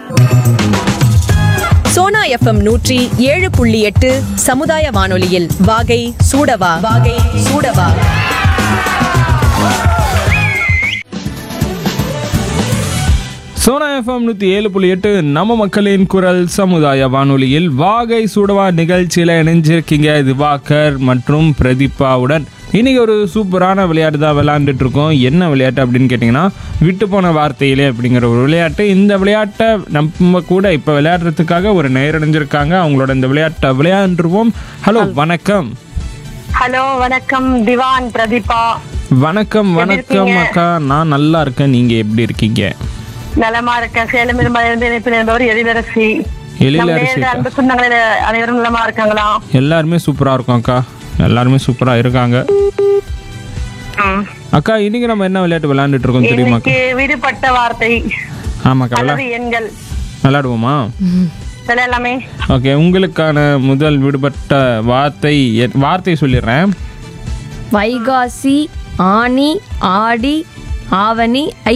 Sona FM நூற்றி ஏழு புள்ளி எட்டு சமுதாய வானொலியில் வாகை சூடவா வாகை சூடவா சோனா எஃப்எம் நூற்றி ஏழு புள்ளி எட்டு நம்ம மக்களின் குரல் சமுதாய வானொலியில் வாகை சுடவா நிகழ்ச்சியில் இணைஞ்சிருக்கீங்க திவாகர் மற்றும் பிரதீபாவுடன் இன்னைக்கு ஒரு சூப்பரான விளையாட்டு தான் விளையாண்டுட்டு இருக்கோம் என்ன விளையாட்டு அப்படின்னு கேட்டிங்கன்னா விட்டு போன வார்த்தையிலே அப்படிங்கிற ஒரு விளையாட்டு இந்த விளையாட்டை நம்ம கூட இப்போ விளையாடுறதுக்காக ஒரு நேரடைஞ்சிருக்காங்க அவங்களோட இந்த விளையாட்டை விளையாண்டுருவோம் ஹலோ வணக்கம் ஹலோ வணக்கம் திவான் பிரதீபா வணக்கம் வணக்கம் அக்கா நான் நல்லா இருக்கேன் நீங்கள் எப்படி இருக்கீங்க நலமா இருக்கேன் சேலம் இருந்து இணைப்பில் இருந்தவர் எழிலரசி எழிலரசி நம்ம நேயர்கள் அன்பு சொந்தங்களே அனைவரும் நலமா இருக்காங்களா எல்லாருமே சூப்பராக இருக்கும் அக்கா எல்லாருமே சூப்பராக இருக்காங்க ம். அக்கா இன்னைக்கு நம்ம என்ன விளையாட்டு விளையாண்டுட்டு இருக்கோம் தெரியுமாக்கா இன்னைக்கு விடுபட்ட வார்த்தை ஆமாக்கா விளா அல்லது எண்கள் விளையாடுவோமா விளையாடலாமே ஓகே உங்களுக்கான முதல் விடுபட்ட வார்த்தை எ- வார்த்தை சொல்லிடுறேன் வைகாசி ஆனி ஆடி ஆவணி